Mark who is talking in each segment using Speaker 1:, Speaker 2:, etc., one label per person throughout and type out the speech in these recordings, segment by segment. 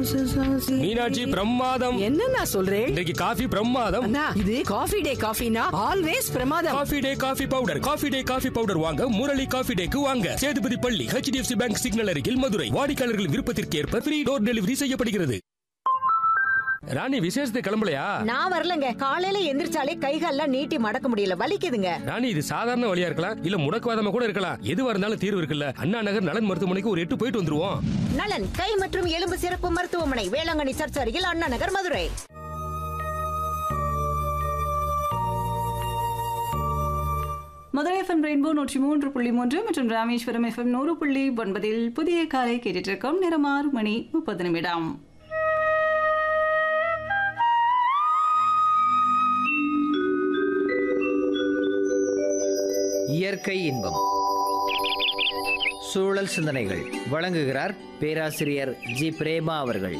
Speaker 1: மீனாட்சி பிரமாதம்
Speaker 2: என்ன நான் சொல்றேன்
Speaker 1: இன்றைக்கு காஃபி பிரமாதம்
Speaker 2: அண்ணா இது காஃபி டே காஃபினா ஆல்வேஸ் பிரமாதம்
Speaker 1: Coffee Day coffee powder Coffee Day coffee powder வாங்க முரளி காஃபி டேக்கு வாங்க சேதுபதி பள்ளி ஹெச்டிஎஃப்சி பேங்க் சிக்னல் அருகில் மதுரை வாடிக்கையாளர்கள் விருப்பத்திற்கு ஏற்ப ஃப்ரீ டோர் டெலிவரி செய்யப்படுகிறது ராணி விசேஷத்துக்கு கிளம்பலையா
Speaker 3: நான் வரலங்க காலையில எந்திரிச்சாலே கைகால்லாம் நீட்டி மடக்க முடியல வலிக்குதுங்க
Speaker 1: ராணி இது சாதாரண வழியா இருக்கலாம் இல்ல முடக்குவாதமா கூட இருக்கலாம் எதுவா இருந்தாலும் தீர்வு இருக்குல்ல அண்ணா நகர் நலன் மருத்துவமனைக்கு ஒரு எட்டு போயிட்டு வந்துருவோம்
Speaker 3: நலன் கை மற்றும் எலும்பு சிறப்பு மருத்துவமனை வேளாங்கண்ணி சர்ச் அருகில் அண்ணா நகர் மதுரை
Speaker 4: மதுரை எஃப்எம் ரெயின்போ நூற்றி மூன்று புள்ளி மூன்று மற்றும் ராமேஸ்வரம் எஃப்எம் நூறு புள்ளி ஒன்பதில் புதிய காலை கேட்டுட்டு இருக்கோம் நேரம் ஆறு மணி முப்பது நிமிடம்
Speaker 5: இயற்கை இன்பம் சூழல் சிந்தனைகள் வழங்குகிறார் பேராசிரியர் ஜி பிரேமா அவர்கள்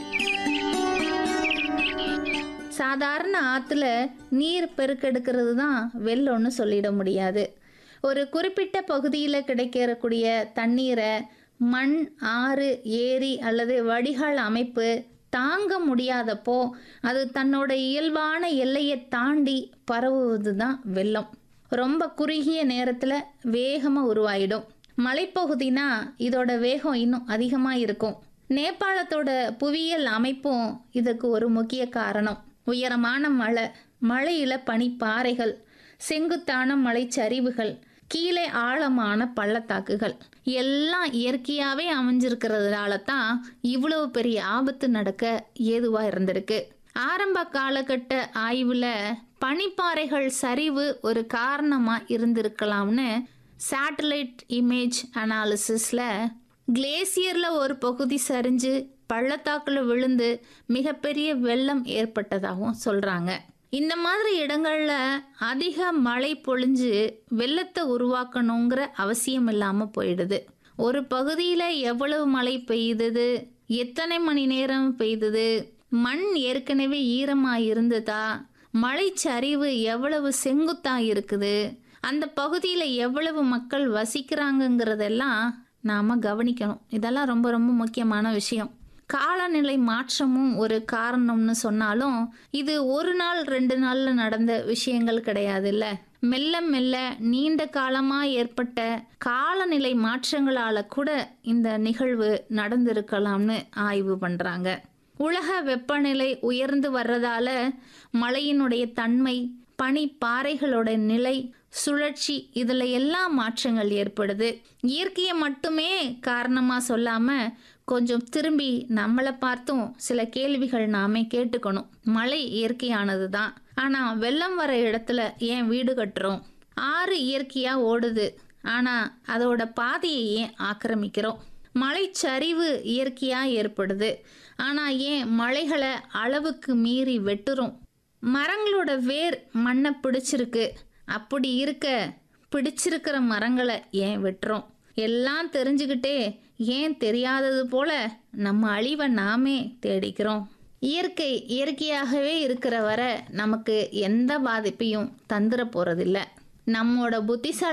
Speaker 6: சாதாரண ஆற்றுல நீர் பெருக்கெடுக்கிறது தான் வெள்ளம்னு சொல்லிட முடியாது ஒரு குறிப்பிட்ட பகுதியில் கிடைக்கக்கூடிய தண்ணீரை மண் ஆறு ஏரி அல்லது வடிகால் அமைப்பு தாங்க முடியாதப்போ அது தன்னோட இயல்பான எல்லையை தாண்டி பரவுவது தான் வெள்ளம் ரொம்ப குறுகிய நேரத்தில் வேகமாக உருவாயிடும் மலைப்பகுதினா இதோட வேகம் இன்னும் அதிகமாக இருக்கும் நேபாளத்தோட புவியியல் அமைப்பும் இதுக்கு ஒரு முக்கிய காரணம் உயரமான மலை மலையில் பனிப்பாறைகள் செங்குத்தான மலைச்சரிவுகள் கீழே ஆழமான பள்ளத்தாக்குகள் எல்லாம் இயற்கையாகவே அமைஞ்சிருக்கிறதுனால தான் இவ்வளவு பெரிய ஆபத்து நடக்க ஏதுவாக இருந்திருக்கு ஆரம்ப காலகட்ட ஆய்வில் பனிப்பாறைகள் சரிவு ஒரு காரணமாக இருந்திருக்கலாம்னு சேட்டலைட் இமேஜ் அனாலிசிஸில் கிளேசியரில் ஒரு பகுதி சரிஞ்சு பள்ளத்தாக்குல விழுந்து மிகப்பெரிய வெள்ளம் ஏற்பட்டதாகவும் சொல்கிறாங்க இந்த மாதிரி இடங்களில் அதிக மழை பொழிஞ்சு வெள்ளத்தை உருவாக்கணுங்கிற அவசியம் இல்லாமல் போயிடுது ஒரு பகுதியில் எவ்வளவு மழை பெய்தது எத்தனை மணி நேரம் பெய்தது மண் ஏற்கனவே ஈரமாக இருந்ததா மழைச்சரிவு எவ்வளவு செங்குத்தா இருக்குது அந்த பகுதியில் எவ்வளவு மக்கள் வசிக்கிறாங்கங்கிறதெல்லாம் நாம் கவனிக்கணும் இதெல்லாம் ரொம்ப ரொம்ப முக்கியமான விஷயம் காலநிலை மாற்றமும் ஒரு காரணம்னு சொன்னாலும் இது ஒரு நாள் ரெண்டு நாளில் நடந்த விஷயங்கள் கிடையாதுல்ல மெல்ல மெல்ல நீண்ட காலமாக ஏற்பட்ட காலநிலை மாற்றங்களால் கூட இந்த நிகழ்வு நடந்திருக்கலாம்னு ஆய்வு பண்ணுறாங்க உலக வெப்பநிலை உயர்ந்து வர்றதால மழையினுடைய தன்மை பனி பாறைகளோட நிலை சுழற்சி இதில் எல்லாம் மாற்றங்கள் ஏற்படுது இயற்கையை மட்டுமே காரணமாக சொல்லாமல் கொஞ்சம் திரும்பி நம்மளை பார்த்தும் சில கேள்விகள் நாமே கேட்டுக்கணும் மழை இயற்கையானது தான் ஆனால் வெள்ளம் வர இடத்துல ஏன் வீடு கட்டுறோம் ஆறு இயற்கையாக ஓடுது ஆனால் அதோட பாதையை ஏன் ஆக்கிரமிக்கிறோம் மலைச்சரிவு இயற்கையாக ஏற்படுது ஆனால் ஏன் மலைகளை அளவுக்கு மீறி வெட்டுறோம் மரங்களோட வேர் மண்ணை பிடிச்சிருக்கு அப்படி இருக்க பிடிச்சிருக்கிற மரங்களை ஏன் வெட்டுறோம் எல்லாம் தெரிஞ்சுக்கிட்டே ஏன் தெரியாதது போல நம்ம அழிவை நாமே தேடிக்கிறோம் இயற்கை இயற்கையாகவே இருக்கிற வரை நமக்கு எந்த பாதிப்பையும் தந்துட போகிறதில்ல நம்மோட புத்திசாலி